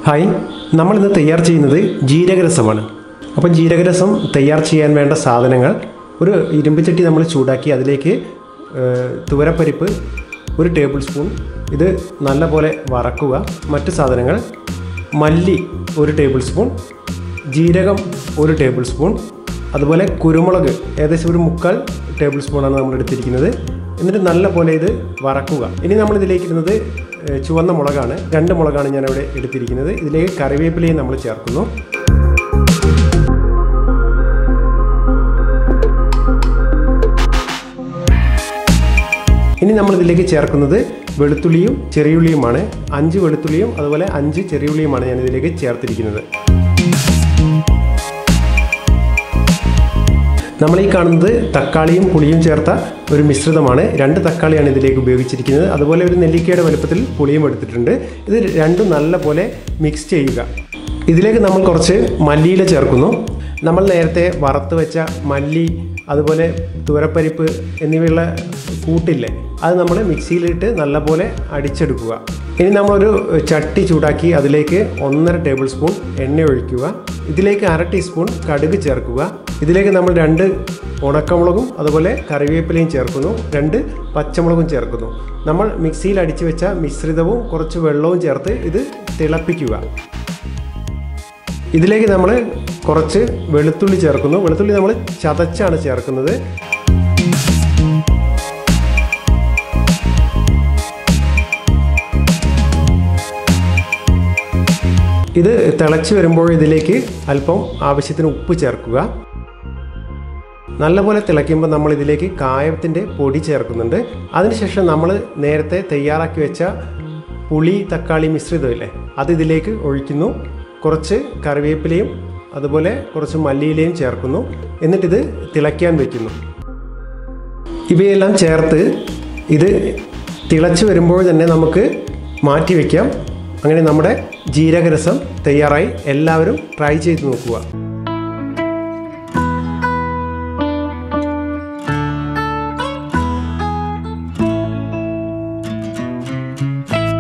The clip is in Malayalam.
ഹായ് നമ്മളിന്ന് തയ്യാർ ചെയ്യുന്നത് ജീരകരസമാണ് അപ്പം ജീരകരസം തയ്യാർ ചെയ്യാൻ വേണ്ട സാധനങ്ങൾ ഒരു ഇരുമ്പ് ചട്ടി നമ്മൾ ചൂടാക്കി അതിലേക്ക് ഏഹ്, തുവരപ്പരിപ്പ് ഒരു ടേബിൾ സ്പൂൺ ഇത് നല്ലപോലെ വറക്കുക മറ്റ് സാധനങ്ങൾ മല്ലി ഒരു ടേബിൾ സ്പൂൺ ജീരകം ഒരു ടേബിൾ സ്പൂൺ അതുപോലെ കുരുമുളക് ഏകദേശം ഒരു മുക്കാൽ ടേബിൾ സ്പൂണാണ് നമ്മൾ എടുത്തിരിക്കുന്നത് എന്നിട്ട് നല്ല പോലെ ഇത് വറക്കുക ഇനി നമ്മൾ ഇതിലേക്ക് ഇടുന്നത് ഏഹ്, ചുവന്ന മുളകാണ് രണ്ട് മുളകാണ് ഞാൻ ഇവിടെ എടുത്തിരിക്കുന്നത് ഇതിലേക്ക് കറിവേപ്പിലയും നമ്മൾ ചേർക്കുന്നു ഇനി നമ്മൾ ഇതിലേക്ക് ചേർക്കുന്നത് വെളുത്തുള്ളിയും ചെറിയുള്ളിയുമാണ് അഞ്ച് വെളുത്തുള്ളിയും അതുപോലെ അഞ്ച് ചെറിയുള്ളിയുമാണ് ഞാൻ ഇതിലേക്ക് ചേർത്തിരിക്കുന്നത് നമ്മൾ ഈ കാണുന്നത് തക്കാളിയും പുളിയും ചേർത്ത ഒരു മിശ്രിതമാണ് രണ്ട് തക്കാളിയാണ് ഇതിലേക്ക് ഉപയോഗിച്ചിരിക്കുന്നത് അതുപോലെ ഒരു നെല്ലിക്കയുടെ വലുപ്പത്തിൽ പുളിയും എടുത്തിട്ടുണ്ട് ഇത് രണ്ടും നല്ല പോലെ മിക്സ് ചെയ്യുക ഇതിലേക്ക് നമ്മൾ കുറച്ച് മല്ലിയില ചേർക്കുന്നു നമ്മൾ നേരത്തെ വറുത്ത് വെച്ച മല്ലി അതുപോലെ തുവരപ്പരിപ്പ് എന്നിവയുള്ള കൂട്ടില്ലേ അത് നമ്മൾ മിക്സിയിലിട്ട് നല്ലപോലെ അടിച്ചെടുക്കുക ഇനി നമ്മളൊരു ചട്ടി ചൂടാക്കി അതിലേക്ക് ഒന്നര ടേബിൾ സ്പൂൺ എണ്ണ ഒഴിക്കുക ഇതിലേക്ക് അര ടീസ്പൂൺ കടുക് ചേർക്കുക ഇതിലേക്ക് നമ്മൾ രണ്ട് ഉണക്കമുളകും അതുപോലെ കറിവേപ്പിലയും ചേർക്കുന്നു രണ്ട് പച്ചമുളകും ചേർക്കുന്നു നമ്മൾ മിക്സിയിൽ അടിച്ചു വെച്ച മിശ്രിതവും കുറച്ച് വെള്ളവും ചേർത്ത് ഇത് തിളപ്പിക്കുക ഇതിലേക്ക് നമ്മൾ കുറച്ച് വെളുത്തുള്ളി ചേർക്കുന്നു വെളുത്തുള്ളി നമ്മൾ ചതച്ചാണ് ചേർക്കുന്നത് ഇത് തിളച്ച് വരുമ്പോൾ ഇതിലേക്ക് അല്പം ആവശ്യത്തിന് ഉപ്പ് ചേർക്കുക നല്ലപോലെ തിളയ്ക്കുമ്പോൾ നമ്മൾ ഇതിലേക്ക് കായത്തിൻ്റെ പൊടി ചേർക്കുന്നുണ്ട് അതിനുശേഷം നമ്മൾ നേരത്തെ തയ്യാറാക്കി വെച്ച പുളി തക്കാളി മിശ്രിതമില്ലേ അത് ഇതിലേക്ക് ഒഴിക്കുന്നു കുറച്ച് കറിവേപ്പിലയും അതുപോലെ കുറച്ച് മല്ലിയിലയും ചേർക്കുന്നു എന്നിട്ടിത് തിളയ്ക്കാൻ വയ്ക്കുന്നു ഇവയെല്ലാം ചേർത്ത് ഇത് തിളച്ച് വരുമ്പോൾ തന്നെ നമുക്ക് മാറ്റി വയ്ക്കാം അങ്ങനെ നമ്മുടെ ജീരകരസം തയ്യാറായി എല്ലാവരും ട്രൈ ചെയ്ത് നോക്കുക